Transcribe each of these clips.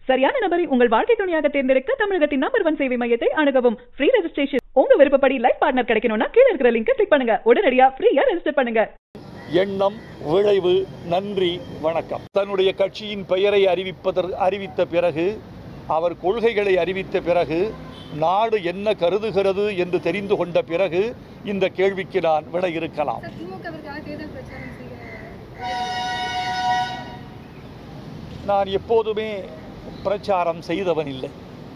சரியான நபரை உங்கள் வாழ்க்கை துணையாக தேர்ந்தெடுக்க தமிழகத்தின் நம்பர் ஒன் சேவை மையத்தை அணுகவும் ஃப்ரீ ரெஜிஸ்ட்ரேஷன் உங்க விருப்பப்படி லைஃப் பார்ட்னர் கிடைக்கணும்னா கீழ இருக்கிற லிங்கை கிளிக் பண்ணுங்க உடனடியா ஃப்ரீயா ரெஜிஸ்டர் பண்ணுங்க எண்ணம் விளைவு நன்றி வணக்கம் தன்னுடைய கட்சியின் பெயரை அறிவிப்பதற்கு அறிவித்த பிறகு அவர் கொள்கைகளை அறிவித்த பிறகு நாடு என்ன கருதுகிறது என்று தெரிந்து கொண்ட பிறகு இந்த கேள்விக்கு நான் விட இருக்கலாம் சார் திமுகவிற்காக தேர்தல் பிரச்சாரம் செய்ய நான் எப்போதுமே பிரச்சாரம் செய்தவன் இல்லை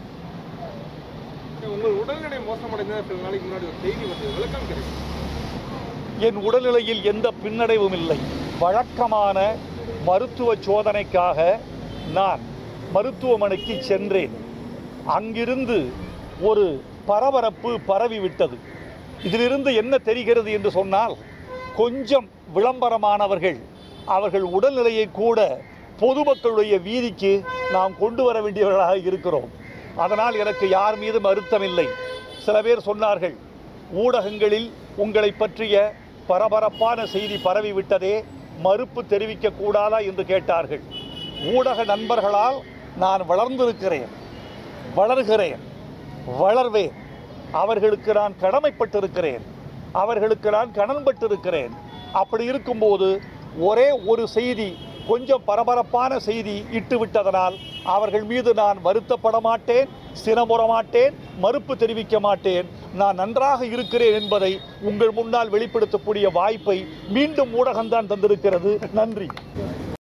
உங்கள் உடல்நிலை மோசமடைந்த சில நாளைக்கு முன்னாடி ஒரு செய்தி வந்து விளக்கம் கிடைக்கும் என் உடல்நிலையில் எந்த பின்னடைவும் இல்லை வழக்கமான மருத்துவ சோதனைக்காக நான் மருத்துவமனைக்கு சென்றேன் அங்கிருந்து ஒரு பரபரப்பு பரவிவிட்டது இதிலிருந்து என்ன தெரிகிறது என்று சொன்னால் கொஞ்சம் விளம்பரமானவர்கள் அவர்கள் உடல்நிலையை கூட பொதுமக்களுடைய வீதிக்கு நாம் கொண்டு வர வேண்டியவர்களாக இருக்கிறோம் அதனால் எனக்கு யார் மீதும் அருத்தம் இல்லை சில பேர் சொன்னார்கள் ஊடகங்களில் உங்களை பற்றிய பரபரப்பான செய்தி பரவிவிட்டதே மறுப்பு தெரிவிக்க கூடாதா என்று கேட்டார்கள் ஊடக நண்பர்களால் நான் வளர்ந்திருக்கிறேன் வளர்கிறேன் வளர்வேன் அவர்களுக்கு நான் கடமைப்பட்டிருக்கிறேன் அவர்களுக்கு நான் கடன்பட்டிருக்கிறேன் அப்படி இருக்கும்போது ஒரே ஒரு செய்தி கொஞ்சம் பரபரப்பான செய்தி இட்டு விட்டதனால் அவர்கள் மீது நான் வருத்தப்பட மாட்டேன் சினமுற மாட்டேன் மறுப்பு தெரிவிக்க மாட்டேன் நான் நன்றாக இருக்கிறேன் என்பதை உங்கள் முன்னால் வெளிப்படுத்தக்கூடிய வாய்ப்பை மீண்டும் ஊடகம்தான் தந்திருக்கிறது நன்றி